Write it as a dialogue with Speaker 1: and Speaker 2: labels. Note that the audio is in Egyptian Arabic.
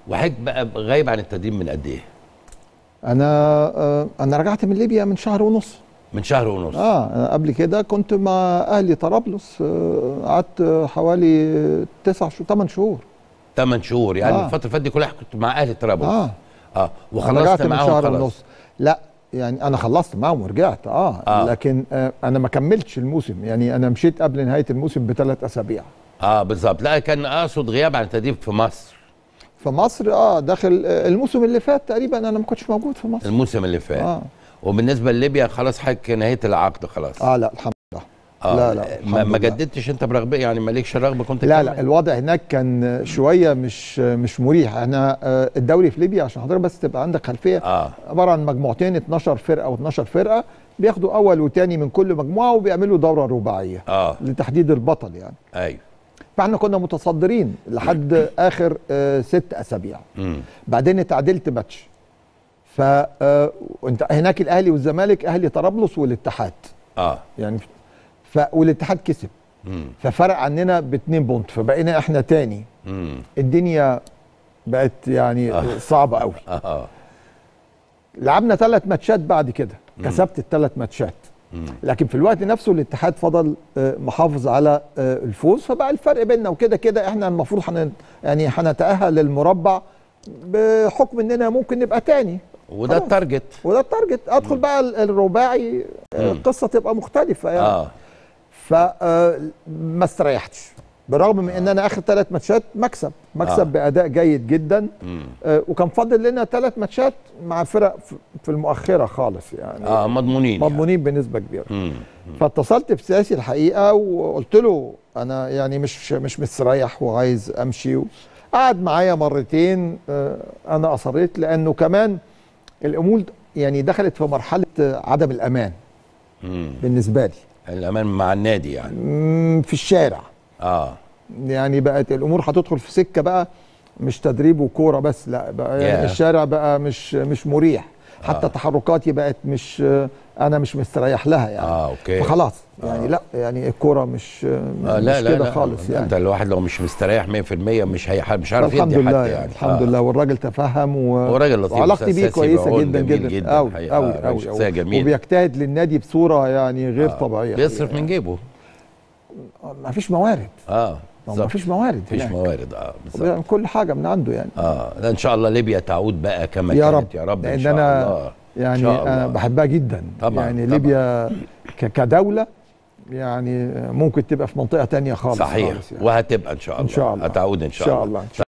Speaker 1: وحضرتك بقى غايب عن التدريب من قد ايه
Speaker 2: انا آه، انا رجعت من ليبيا من شهر ونص
Speaker 1: من شهر ونص
Speaker 2: اه أنا قبل كده كنت مع اهلي طرابلس آه، قعدت حوالي تسع شهور 8 شهور
Speaker 1: 8 شهور يعني
Speaker 2: آه.
Speaker 1: الفتره اللي فاتت دي كلها كنت مع اهل طرابلس
Speaker 2: اه
Speaker 1: اه
Speaker 2: أنا
Speaker 1: وخلصت
Speaker 2: رجعت من
Speaker 1: معاهم
Speaker 2: شهر
Speaker 1: خلاص
Speaker 2: ونص لا يعني انا خلصت معاهم ورجعت آه,
Speaker 1: آه.
Speaker 2: اه لكن آه انا ما كملتش الموسم يعني انا مشيت قبل نهايه الموسم بثلاث اسابيع
Speaker 1: اه بالظبط لا كان اقصد غياب عن التدريب في مصر
Speaker 2: في مصر اه داخل آه الموسم اللي فات تقريبا انا ما كنتش موجود في مصر
Speaker 1: الموسم اللي فات
Speaker 2: اه
Speaker 1: وبالنسبه لليبيا خلاص حضرتك نهيت العقد خلاص
Speaker 2: اه لا الحمد لله
Speaker 1: آه.
Speaker 2: لا، لا،
Speaker 1: ما,
Speaker 2: الحمد
Speaker 1: ما
Speaker 2: لله.
Speaker 1: جددتش انت برغبه يعني مالكش رغبه كنت
Speaker 2: لا
Speaker 1: تكمل؟
Speaker 2: لا الوضع هناك كان شويه مش مش مريح احنا آه، الدوري في ليبيا عشان حضرتك بس تبقى عندك خلفيه
Speaker 1: اه
Speaker 2: عباره عن مجموعتين 12 فرقه و12 فرقه بياخدوا اول وتاني من كل مجموعه وبيعملوا دوره رباعيه
Speaker 1: اه
Speaker 2: لتحديد البطل يعني
Speaker 1: ايوه
Speaker 2: فاحنا كنا متصدرين لحد اخر آه، ست اسابيع
Speaker 1: امم
Speaker 2: بعدين اتعادلت ماتش ف آه، وانت هناك الاهلي والزمالك اهلي طرابلس والاتحاد
Speaker 1: اه
Speaker 2: يعني ف والاتحاد كسب
Speaker 1: امم
Speaker 2: ففرق عننا باتنين بونت فبقينا احنا تاني
Speaker 1: امم
Speaker 2: الدنيا بقت يعني
Speaker 1: آه.
Speaker 2: صعبه قوي
Speaker 1: اه
Speaker 2: لعبنا ثلاث ماتشات بعد كده كسبت الثلاث ماتشات
Speaker 1: مم.
Speaker 2: لكن في الوقت نفسه الاتحاد فضل آه، محافظ على آه، الفوز فبقى الفرق بيننا وكده كده احنا المفروض حن يعني هنتاهل للمربع بحكم اننا ممكن نبقى تاني
Speaker 1: وده
Speaker 2: خلاص.
Speaker 1: التارجت
Speaker 2: وده التارجت ادخل بقى ال- الرباعي آه،
Speaker 1: مم.
Speaker 2: القصه تبقى مختلفه يعني
Speaker 1: اه
Speaker 2: فما استريحتش بالرغم من ان انا اخر ثلاث ماتشات مكسب مكسب
Speaker 1: آه.
Speaker 2: باداء جيد جدا
Speaker 1: امم
Speaker 2: آه، وكان فاضل لنا ثلاث ماتشات مع فرق في- في المؤخره خالص يعني
Speaker 1: اه مضمونين
Speaker 2: مضمونين بنسبه كبيره
Speaker 1: يعني. مم.
Speaker 2: فاتصلت بسياسي الحقيقه وقلت له انا يعني مش مش مستريح وعايز امشي قعد معايا مرتين آه، انا اصريت لانه كمان الامور يعني دخلت في مرحله آه، عدم الامان
Speaker 1: مم.
Speaker 2: بالنسبه لي
Speaker 1: الامان مع النادي يعني
Speaker 2: مم، في الشارع
Speaker 1: اه
Speaker 2: يعني بقت الامور هتدخل في سكه بقى مش تدريب وكوره بس لا بقى يعني
Speaker 1: Yeah.
Speaker 2: الشارع بقى مش مش مريح حتى
Speaker 1: آه.
Speaker 2: تحركاتي بقت مش انا مش مستريح لها يعني
Speaker 1: اه اوكي
Speaker 2: فخلاص يعني
Speaker 1: آه.
Speaker 2: لا يعني الكوره مش
Speaker 1: آه
Speaker 2: مش
Speaker 1: لا لا
Speaker 2: كده
Speaker 1: لا
Speaker 2: خالص يعني
Speaker 1: انت الواحد لو مش مستريح 100% مش هي مش عارف
Speaker 2: الحمد
Speaker 1: يدي حد
Speaker 2: لله
Speaker 1: يعني
Speaker 2: الحمد
Speaker 1: آه.
Speaker 2: لله والراجل تفهم و...
Speaker 1: هو راجل لطيف
Speaker 2: وعلاقتي بيه
Speaker 1: أستاذ
Speaker 2: كويسه
Speaker 1: سيبعون
Speaker 2: جدا
Speaker 1: جميل
Speaker 2: جدا
Speaker 1: جدا
Speaker 2: قوي
Speaker 1: الحقيقة.
Speaker 2: قوي
Speaker 1: آه، راجل
Speaker 2: قوي
Speaker 1: شخصية جميلة.
Speaker 2: وبيجتهد للنادي بصوره يعني غير
Speaker 1: آه.
Speaker 2: طبيعيه
Speaker 1: بيصرف من جيبه
Speaker 2: ما فيش موارد
Speaker 1: اه
Speaker 2: ما
Speaker 1: بالظبط.
Speaker 2: فيش موارد
Speaker 1: مفيش
Speaker 2: هناك.
Speaker 1: موارد اه بالظبط
Speaker 2: وبيعمل كل حاجه من عنده يعني
Speaker 1: اه لا ان شاء الله ليبيا تعود بقى كما
Speaker 2: يا
Speaker 1: كانت
Speaker 2: رب
Speaker 1: يا رب ان
Speaker 2: لان
Speaker 1: شاء
Speaker 2: انا
Speaker 1: الله
Speaker 2: يعني
Speaker 1: إن شاء
Speaker 2: انا
Speaker 1: الله.
Speaker 2: بحبها جدا
Speaker 1: طبعاً،
Speaker 2: يعني
Speaker 1: طبعاً.
Speaker 2: ليبيا ك- كدوله يعني ممكن تبقى في منطقه تانية خالص
Speaker 1: صحيح
Speaker 2: خالص يعني.
Speaker 1: وهتبقى ان شاء الله
Speaker 2: إن شاء الله.
Speaker 1: هتعود ان شاء,
Speaker 2: إن شاء
Speaker 1: الله
Speaker 2: الله.